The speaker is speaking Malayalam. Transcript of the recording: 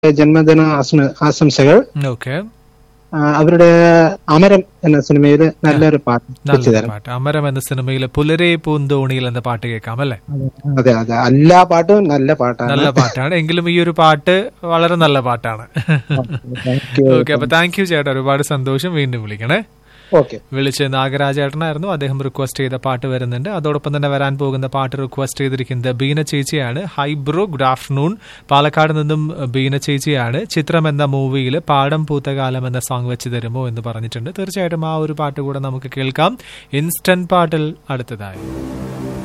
ജന്മദിന ആശംസ- ആശംസകൾ ഓക്കെ ആ, അവരുടെ അമരം എന്ന സിനിമയിൽ നല്ലൊരു പാട്ട് വെച്ച് നല്ല തരാം പാട്ട് അമരം എന്ന സിനിമയിലെ പുലരെ പൂന്തോണിയിൽ എന്ന പാട്ട് കേൾക്കാം അല്ലേ അതെ അതെ എല്ലാ പാട്ടും നല്ല പാട്ടാണ് നല്ല പാട്ടാണ് എങ്കിലും ഈ ഒരു പാട്ട് വളരെ നല്ല പാട്ടാണ് Thank you. ഓക്കെ അപ്പൊ താങ്ക് യു ചേട്ടാ ഒരുപാട് സന്തോഷം വീണ്ടും വിളിക്കണേ ഓക്കെ വിളിച്ച് നാഗരാജേട്ടനായിരുന്നു അദ്ദേഹം റിക്വസ്റ്റ് ചെയ്ത പാട്ട് വരുന്നുണ്ട് അതോടൊപ്പം തന്നെ വരാൻ പോകുന്ന പാട്ട് റിക്വസ്റ്റ് ചെയ്തിരിക്കുന്നത് ബീന ചേച്ചിയാണ് hi bro good afternoon Palakkad നിന്നും ബീന ചേച്ചിയാണ് ചിത്രം എന്ന മൂവിയിൽ പാടം പൂത്തകാലം എന്ന സോങ് വെച്ച് തരുമോ എന്ന് പറഞ്ഞിട്ടുണ്ട് തീർച്ചയായിട്ടും ആ ഒരു പാട്ട് കൂടെ നമുക്ക് കേൾക്കാം ഇൻസ്റ്റന്റ് പാട്ടിൽ അടുത്തതായി